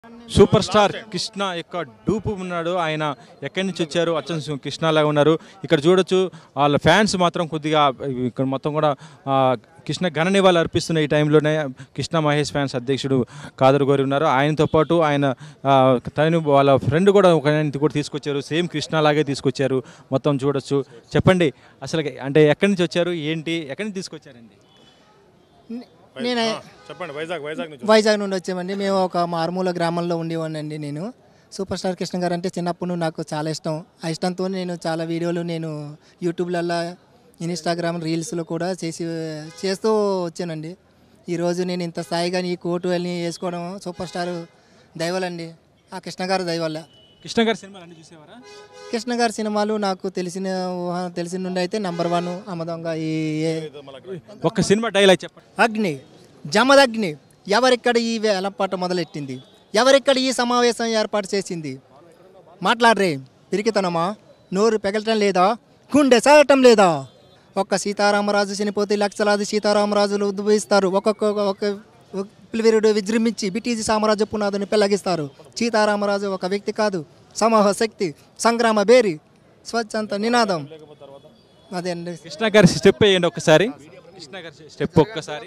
Super star Krishna యొక్క dupe ఉన్నాడు ఆయన ఎక్కడి నుంచి వచ్చారు అచ్చం కృష్ణలాగా ఉన్నారు ఇక్కడ చూడొచ్చు వాళ్ళ ఫ్యాన్స్ మాత్రం కొద్దిగా ఇక్కడ మొత్తం కూడా ఆ, కృష్ణ ఘన నివాళులు అర్పిస్తున్న ఈ టైంలోనే కృష్ణ మహేష్ ఫ్యాన్స్ అధ్యక్షుడు కాదర్ గోరి ఉన్నారు ఆయనతో పాటు ఆయన ఆ, తను వాళ్ళ ఫ్రెండ్ కూడా ఒక ఆయనని కూడా తీసుకొచ్చారు సేమ్ కృష్ణ లాగే తీసుకొచ్చారు మొత్తం చూడొచ్చు చెప్పండి అసలు అంటే ఎక్కడి నుంచి వచ్చారు ఏంటి ఎక్కడి నుంచి తీసుకొచ్చారండి నేను చెప్పండి వైజాగ్ వైజాగ్ నుంచి వైజాగ్ నుండి వచ్చామండి మేము ఒక మారుమూల గ్రామంలో ఉండేవాడినండి నేను సూపర్ స్టార్ కృష్ణ గారు అంటే చిన్నప్పుడు నుండి నాకు చాలా ఇష్టం ఆ ఇష్టంతో నేను చాలా వీడియోలు నేను యూట్యూబ్లలో ఇన్స్టాగ్రామ్ రీల్స్లో కూడా చేసి చేస్తూ వచ్చానండి ఈరోజు నేను ఇంత స్థాయిగా ఈ కోటు వెళ్ళి వేసుకోవడం సూపర్ స్టార్ దయవలండి ఆ కృష్ణ గారు దయవల్ల కృష్ణ గారి సినిమాలు అన్ని చూసేవారా కృష్ణ గారి సినిమాలు నాకు తెలిసిన ఊహ- తెలిసిన నుండి అయితే నంబర్ వన్ అమదంగా ఈ ఏ- ఒక్క సినిమా డైలాగ్ చెప్పండి అగ్ని జమదగ్ని ఎవరిక్కడ ఈ వేలపాట మొదలెట్టింది ఎవరిక్కడ ఈ సమావేశం ఏర్పాటు చేసింది మాట్లాడరే పిరికితనమా నోరు పెగలటం లేదా గుండె సాగటం లేదా ఒక్క సీతారామరాజు చనిపోతే లక్షలాది సీతారామరాజులు ఉద్భవిస్తారు ఒక్కొక్క ఒక పిలివిరుడు విజృంభించి బ్రిటిష్ సామ్రాజ్య పునాదుని పెళ్లగిస్తారు సీతారామరాజు ఒక వ్యక్తి కాదు సమూహ శక్తి సంగ్రామ బేరి స్వచ్ఛంత నినాదం అదే అండి కృష్ణ గారి స్టెప్ వేయండి ఒక్కసారి కృష్ణ గారి స్టెప్ ఒక్కసారి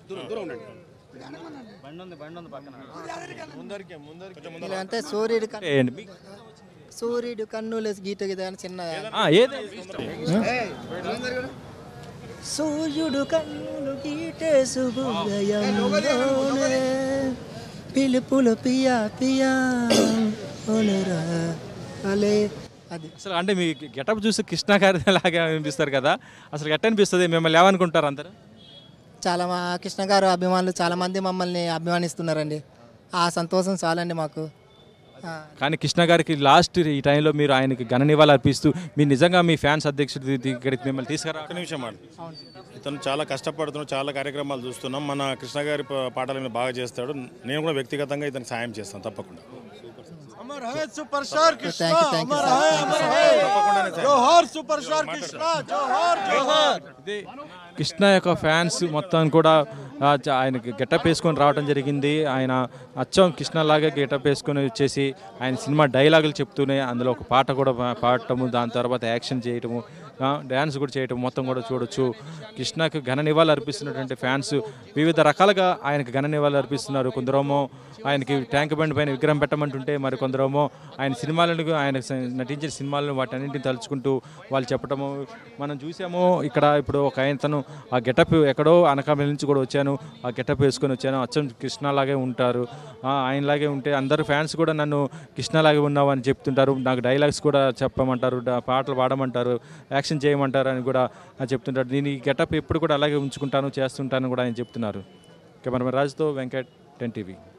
ఇలా అంటే సూర్యుడు కన్ను వేయండి మీ- సూర్యుడు కన్నుల గీత గీత అని చిన్న ఆ, ఏదైనా ఇష్టం. సూర్యుడు కన్నులు గీటేసుగుదయంలోనే పిలుపులు పియా పియా ఓనురా అలే అది అసలు అంటే మీ గెటప్ చూసి కృష్ణ గారి లాగా అనిపిస్తారు కదా అసలు ఎట్ట అనిపిస్తుంది మిమ్మల్ని ఏమనుకుంటారు అందరు చాలా మా కృష్ణ గారు అభిమానులు చాలా మంది మమ్మల్ని అభిమానిస్తున్నారండి ఆ సంతోషం చాలండి మాకు ఆ, కానీ కృష్ణ గారికి లాస్ట్ ఈ టైంలో మీరు ఆయనకి ఘన నివాళులు అర్పిస్తూ మీరు నిజంగా మీ ఫ్యాన్స్ అధ్యక్షుడి ఇక్కడికి మిమ్మల్ని తీసుకురా ఒక్క నిమిషం అండి ఇతను చాలా కష్టపడుతున్నాడు చాలా కార్యక్రమాలు చూస్తున్నాం మన కృష్ణ గారి ప- పాటలను బాగా చేస్తాడు నేను కూడా వ్యక్తిగతంగా ఇతనికి సాయం చేస్తాను తప్పకుండా thank you thank you sir ఇది కృష్ణ యొక్క ఫ్యాన్స్ మొత్తం కూడా ఆ, చ- ఆయనకి గెటప్ వేసుకొని రావడం జరిగింది ఆయన అచ్చం కృష్ణ లాగా గెటప్ వేసుకొని వచ్చేసి ఆయన సినిమా డైలాగులు చెప్తూనే అందులో ఒక పాట కూడా పా- పాడటము దాని తర్వాత యాక్షన్ చేయటము ఆ, డ్యాన్స్ కూడా చేయటం మొత్తం కూడా చూడొచ్చు కృష్ణకు ఘన నివాళులు అర్పిస్తున్నటువంటి ఫ్యాన్స్ వివిధ రకాలుగా ఆయనకి ఘన నివాళులు అర్పిస్తున్నారు కొందరేమో ఆయనకి ట్యాంక్ బండ్ పైన విగ్రహం పెట్టమంటుంటే మరి కొందరేమో ఆయన సినిమాలను ఆయన స- నటించిన సినిమాలను వాటన్నింటిని తలుచుకుంటూ వాళ్ళు చెప్పటము మనం చూసాము ఇక్కడ ఇప్పుడు ఒక ఆయన తను ఆ గెటప్ ఎక్కడో అనకాపల్లి నుంచి కూడా వచ్చాను ఆ గెటప్ వేసుకొని వచ్చాను అచ్చం కృష్ణలాగే ఉంటారు ఆ, ఆయనలాగే ఉంటే అందరు ఫ్యాన్స్ కూడా నన్ను కృష్ణలాగే ఉన్నావు అని చెప్తుంటారు నాకు డైలాగ్స్ కూడా చెప్పమంటారు డా- పాటలు పాడమంటారు యాక్షన్ చేయమంటారు అని కూడా ఆ, చెప్తుంటారు దీని గెటప్ ఎప్పుడు కూడా అలాగే ఉంచుకుంటాను చేస్తుంటాను కూడా ఆయన చెప్తున్నారు కెమెరామెన్ రాజుతో వెంకట్ టెన్ టీవీ